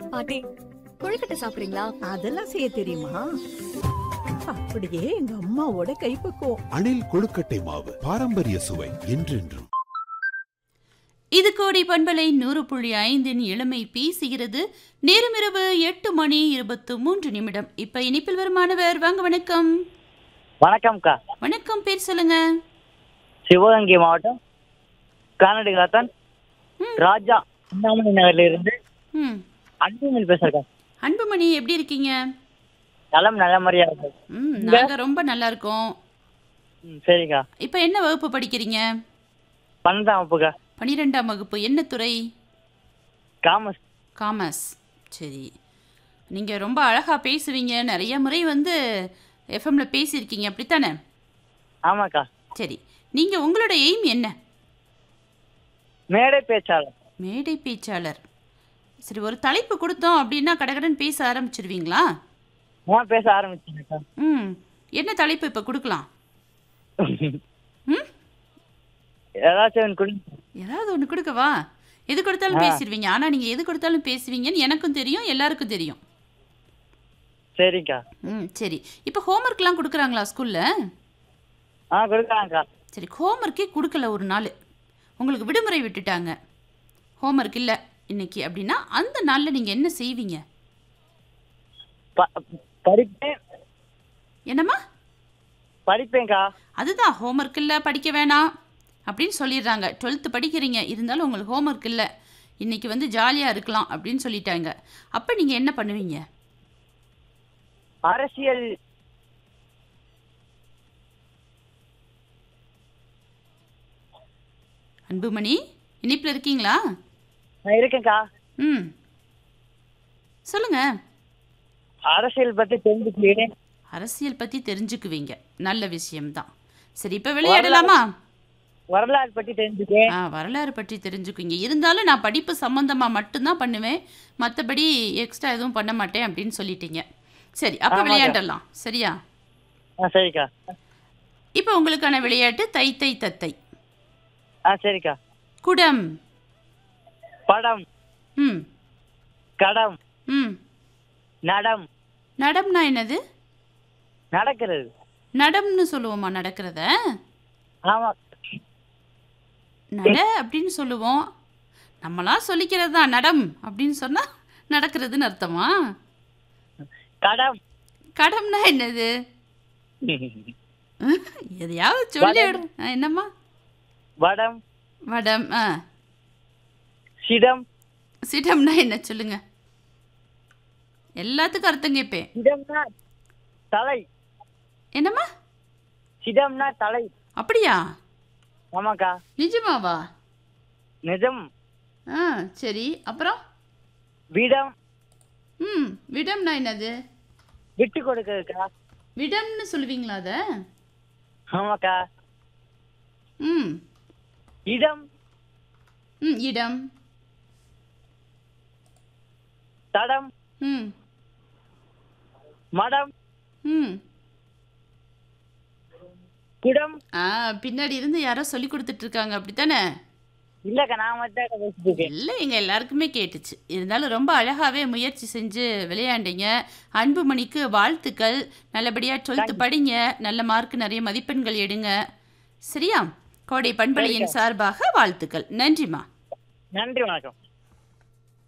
பாட்டி கொழுக்கட்டை சாப்பிடுறீங்களா அதெல்லாம் செய்ய தெரியுமா அப்படியே எங்க அம்மாவோட கைப்பக்குவம் அணில் கொழுக்கட்டை மாவு பாரம்பரிய சுவை என்றென்றும் இது கோடி பண்பலை நூறு புள்ளி ஐந்தின் இளமை பேசுகிறது நேரமிரவு எட்டு மணி இருபத்து மூன்று நிமிடம் இப்ப இனிப்பில் வரும் மாணவர் வாங்க வணக்கம் வணக்கம்க்கா வணக்கம் பேர் சொல்லுங்க சிவகங்கை மாவட்டம் கானடி காத்தான் ராஜா அண்ணாமலை நகர்ல இருந்து ம் அன்புமணி பேசுறேன் அன்புமணி எப்படி இருக்கீங்க நலம் நல்ல மாதிரியா இருக்கு ம் நாங்க ரொம்ப நல்லா இருக்கோம் ம், சரிக்கா இப்ப என்ன வகுப்பு படிக்கிறீங்க பன்னெண்டாம் வகுப்புக்கா பனிரெண்டாம் வகுப்பு என்ன துறை காமர்ஸ் காமர்ஸ் சரி நீங்கள் ரொம்ப அழகாக பேசுவீங்க நிறைய முறை வந்து எஃப்எம்ல பேசியிருக்கீங்க அப்படித்தானே ஆமாக்கா சரி நீங்கள் உங்களோட எய்ம் என்ன மேடை பேச்சாளர் மேடை பேச்சாளர் சரி ஒரு தலைப்பு கொடுத்தோம் அப்படின்னா கடகடன் பேச ஆரம்பிச்சிருவீங்களா நான் பேச ஆரம்பிச்சேன்க்கா ம் என்ன தலைப்பு இப்போ கொடுக்கலாம் ம் ஏதாச்சும் ஒன்று கொடுங்க ஏதாவது ஒன்று கொடுக்கவா எது கொடுத்தாலும் பேசிடுவீங்க ஆனால் நீங்கள் எது கொடுத்தாலும் பேசுவீங்கன்னு எனக்கும் தெரியும் எல்லாருக்கும் தெரியும் சரிக்கா ம் சரி இப்போ ஹோம்ஒர்க்லாம் கொடுக்குறாங்களா ஸ்கூலில் ஆ கொடுக்கலாம்க்கா சரி ஹோம்ஒர்க்கே கொடுக்கல ஒரு நாள் உங்களுக்கு விடுமுறை விட்டுட்டாங்க ஹோம்ஒர்க் இல்லை இன்னைக்கு அப்படின்னா அந்த நாளில் நீங்கள் என்ன செய்வீங்க ப- படிப்பேன் என்னம்மா படிப்பேன்க்கா அதுதான் ஹோம்ஒர்க் இல்லை படிக்க வேணாம் அப்படின்னு சொல்லிடுறாங்க டுவெல்த்து படிக்கிறீங்க இருந்தாலும் உங்களுக்கு ஹோம்ஒர்க் இல்லை இன்னைக்கு வந்து ஜாலியாக இருக்கலாம் அப்படின்னு சொல்லிட்டாங்க அப்போ நீங்கள் என்ன பண்ணுவீங்க அரசியல் அன்புமணி இனிப்பில் இருக்கீங்களா நான் இருக்கேன்க்கா ம் சொல்லுங்க அரசியல் பத்தி தெரிஞ்சுக்கிறேன் அரசியல் பற்றி தெரிஞ்சுக்குவீங்க நல்ல விஷயம்தான் சரி இப்போ விளையாடலாமா வரலாறு பத்தி தெரிஞ்சுக்கிறேன் ஆ வரலாறு பற்றி தெரிஞ்சுக்குங்க இருந்தாலும் நான் படிப்பு சம்மந்தமாக மட்டும்தான் பண்ணுவேன் மற்றபடி எக்ஸ்ட்ரா எதுவும் பண்ண மாட்டேன் அப்படின்னு சொல்லிட்டீங்க சரி அப்போ ஆமாக்கா. விளையாடலாம் சரியா ஆ சரிக்கா இப்போ உங்களுக்கான விளையாட்டு தை தை தத்தை ஆ சரிக்கா குடம் படம் ம் கடம் ம் நடம் நடம்னா என்னது நடக்கிறது நடம்னு சொல்லுவோமா நடக்கிறத ஆமா நட அப்படின்னு சொல்லுவோம் நம்மளாம் சொல்லிக்கிறது தான் நடம் அப்படின்னு சொன்னால் நடக்கிறதுன்னு அர்த்தமா கடம் கடம்னா என்னது எதையாவது சொல்லி விடு. ஆ, என்னம்மா வடம் வடம் ஆ சிடம் சிடம்னா என்ன சொல்லுங்க எல்லாத்துக்கும் அர்த்தம் கேட்பேன் சிடம்னா தலை என்னம்மா சிடம்னா தலை அப்படியா ஆமாக்கா நிஜமாவா நிஜம் ஆ சரி அப்புறம் விடம் ம் விடம்னா என்னது விட்டு கொடுக்கறதுக்கா விடம்னு சொல்லுவீங்களா அதை ஆமாக்கா ம் இடம் ம் இடம் தடம் ம் மடம் ம் குடம் ஆ பின்னாடி இருந்து யாரோ சொல்லி கொடுத்துட்டு இருக்காங்க அப்படித்தானே இல்லக்கா நான் மட்டும் பேசிட்டு இருக்கேன் இல்லை எங்கள் எல்லாருக்குமே கேட்டுச்சு இருந்தாலும் ரொம்ப அழகாகவே முயற்சி செஞ்சு விளையாண்டீங்க அன்புமணிக்கு வாழ்த்துக்கள் நல்லபடியாக டுவெல்த்து படிங்க நல்ல மார்க் நிறைய மதிப்பெண்கள் எடுங்க சரியா கோடை பண்பலையின் சார்பாக வாழ்த்துக்கள் நன்றிம்மா நன்றி வணக்கம்